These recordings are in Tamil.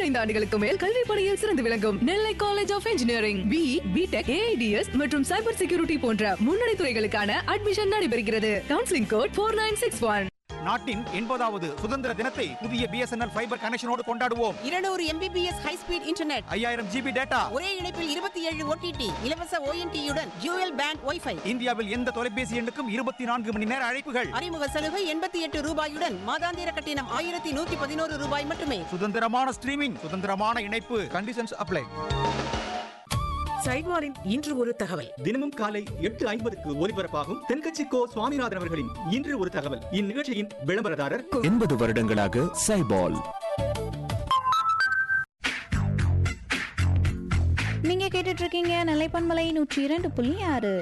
பதினைந்து ஆண்டுகளுக்கு மேல் கல்வி பணியில் சிறந்து விளங்கும் Nellai college of engineering B B Tech AIDS மற்றும் சைபர் செக்யூரிட்டி போன்ற முன்னணி துறைகளுக்கான அட்மிஷன் நடைபெறுகிறது counselling code four nine six one நாட்டின் எண்பதாவது சுதந்திர தினத்தை புதிய பிஎஸ்என்எல் ஃபைபர் கனெக்ஷனோடு கொண்டாடுவோம் இருநூறு எம்பிபிஎஸ் ஹை ஸ்பீட் இன்டர்நெட் ஐயாயிரம் ஜிபி டேட்டா ஒரே இணைப்பில் இருபத்தி ஏழு ஓடிடி இலவச ஓஎன்டியுடன் ஜூயல் பேண்ட் ஒய்ஃபை இந்தியாவில் எந்த தொலைபேசி எண்ணுக்கும் இருபத்தி நான்கு மணி நேர அழைப்புகள் அறிமுக சலுகை எண்பத்தி எட்டு ரூபாயுடன் மாதாந்திர கட்டணம் ஆயிரத்தி நூத்தி பதினோரு ரூபாய் மட்டுமே சுதந்திரமான ஸ்ட்ரீமிங் சுதந்திரமான இணைப்பு கண்டிஷன்ஸ் அப்ளை சைவாரின் இன்று ஒரு தகவல் தினமும் காலை எட்டு ஐம்பதுக்கு ஒலிபரப்பாகும் தென்கட்சி கோ சுவாமிநாதன் அவர்களின் இன்று ஒரு தகவல் இந்நிகழ்ச்சியின் விளம்பரதாரர் எண்பது வருடங்களாக சைபால் நீங்க கேட்டுட்டு இருக்கீங்க நிலைப்பன்மலை நூற்றி இரண்டு புள்ளி ஆறு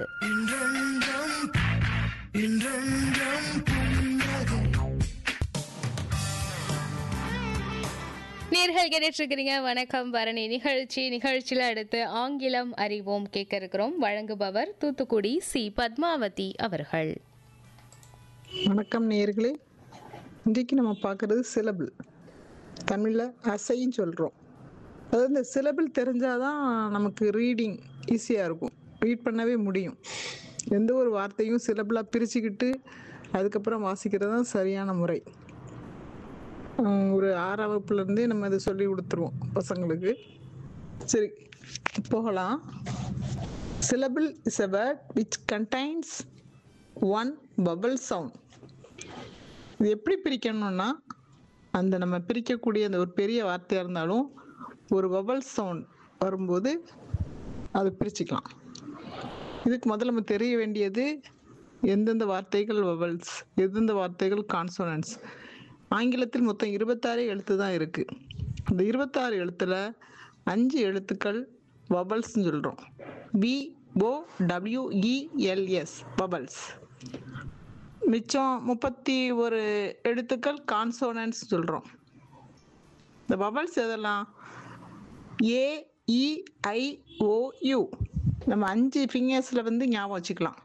நேர்கள் கேட்டுட்டு இருக்கிறீங்க வணக்கம் பரணி நிகழ்ச்சி நிகழ்ச்சியில் அடுத்து ஆங்கிலம் அறிவோம் கேட்க இருக்கிறோம் வழங்குபவர் தூத்துக்குடி சி பத்மாவதி அவர்கள் வணக்கம் நேயர்களே இன்றைக்கு நம்ம பார்க்குறது சிலபிள் தமிழில் அசைன்னு சொல்கிறோம் அதாவது இந்த சிலபிள் தெரிஞ்சாதான் நமக்கு ரீடிங் ஈஸியாக இருக்கும் ரீட் பண்ணவே முடியும் எந்த ஒரு வார்த்தையும் சிலபிளாக பிரிச்சுக்கிட்டு அதுக்கப்புறம் வாசிக்கிறது தான் சரியான முறை ஆஹ் ஒரு ஆறாம் வகுப்புலேருந்தே நம்ம இதை சொல்லி கொடுத்துருவோம் பசங்களுக்கு சரி போகலாம் syllable is a word which contains one bubble sound இது எப்படி பிரிக்கணும்னா அந்த நம்ம பிரிக்கக்கூடிய அந்த ஒரு பெரிய வார்த்தையாக இருந்தாலும் ஒரு வபல் சவுண்ட் வரும்போது அதை பிரிச்சுக்கலாம் இதுக்கு முதல்ல நம்ம தெரிய வேண்டியது எந்தெந்த வார்த்தைகள் வவல்ஸ் எந்தெந்த வார்த்தைகள் கான்சோனன்ஸ் ஆங்கிலத்தில் மொத்தம் இருபத்தாறு எழுத்து தான் இருக்குது இந்த இருபத்தாறு எழுத்தில் அஞ்சு எழுத்துக்கள் வபல்ஸ்னு சொல்கிறோம் பி ஓ டபிள்யூஇஎல்எஸ் பபல்ஸ் மிச்சம் முப்பத்தி ஒரு எழுத்துக்கள் கான்சோனன்ஸ் சொல்கிறோம் இந்த பபல்ஸ் எதெல்லாம் ஏ இ ஐ ஓ யூ நம்ம அஞ்சு ஃபிங்கர்ஸில் வந்து ஞாபகம் வச்சுக்கலாம்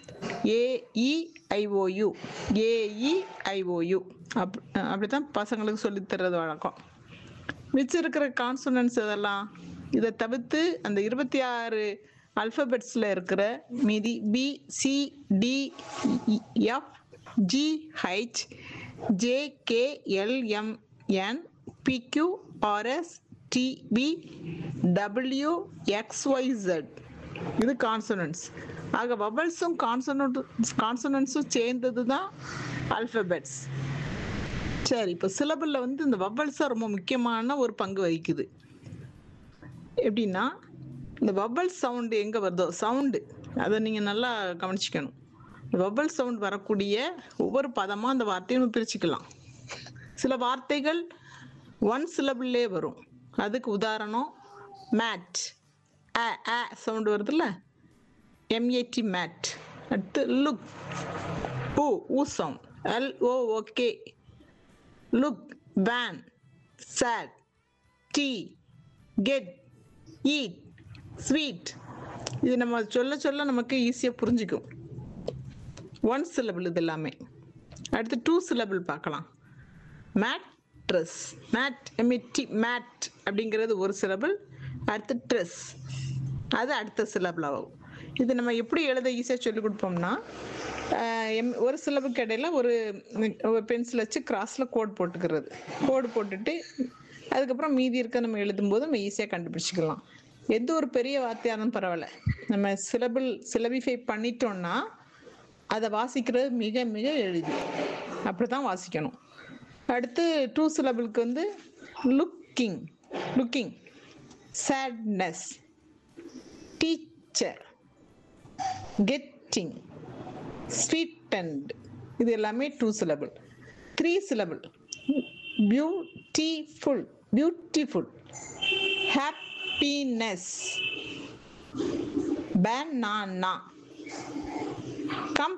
ஏஇஐஓயு ஏஇஐஓயு அப் அப்படி தான் பசங்களுக்கு சொல்லித் தர்றது வழக்கம் மிச்சம் இருக்கிற கான்சனன்ஸ் இதெல்லாம் இதை தவிர்த்து அந்த இருபத்தி ஆறு அல்ஃபபெட்ஸில் இருக்கிற மீதி B C D F G H J K L M N P Q R S T V W X Y Z இது கான்சனன்ஸ் ஆக வபல்ஸும் கான்சனன்ட் கான்சனன்ஸும் சேர்ந்தது தான் அல்ஃபபெட்ஸ் சரி இப்போ சிலபிளில் வந்து இந்த வவ்வல்ஸ் ரொம்ப முக்கியமான ஒரு பங்கு வகிக்குது எப்படின்னா இந்த வவ்வல் சவுண்டு எங்கே வருதோ சவுண்டு அதை நீங்கள் நல்லா கவனிச்சுக்கணும் இந்த வவ்வல் சவுண்ட் வரக்கூடிய ஒவ்வொரு பதமாக அந்த வார்த்தையை நம்ம பிரிச்சுக்கலாம் சில வார்த்தைகள் ஒன் சிலபிள்லே வரும் அதுக்கு உதாரணம் மேட் அ அ சவுண்டு வருதுல்ல எம்ஏடி மேட் அடுத்து look oo oo sound L O okay look van sad tea get eat sweet இது நம்ம சொல்ல சொல்ல நமக்கு ஈஸியாக புரிஞ்சுக்கும் ஒன் சிலபிள் இது எல்லாமே அடுத்து டூ சிலபிள் பார்க்கலாம் மேட்ரஸ் மேட் எம்இடி மேட் அப்படிங்கிறது ஒரு சிலபிள் அடுத்து ட்ரெஸ் அது அடுத்த சிலபிள் ஆகும் இது நம்ம எப்படி எழுத ஈஸியாக சொல்லி கொடுப்போம்னா ஆஹ் எம் ஒரு சிலபுக்கு இடையில ஒரு ஒரு பென்சில் வச்சு கிராஸில் கோட் போட்டுக்கிறது கோடு போட்டுட்டு அதுக்கப்புறம் மீதி இருக்க நம்ம எழுதும்போது நம்ம ஈஸியாக கண்டுபிடிச்சிக்கலாம் எந்த ஒரு பெரிய வார்த்தையாக இருந்தாலும் பரவாயில்ல நம்ம சிலபிள் சிலபிஃபை பண்ணிட்டோம்னா அதை வாசிக்கிறது மிக மிக எளிது அப்படி தான் வாசிக்கணும் அடுத்து டூ சிலபிளுக்கு வந்து looking looking sadness teacher getting sweetened இது எல்லாமே two syllable three syllable beautiful beautiful happiness banana come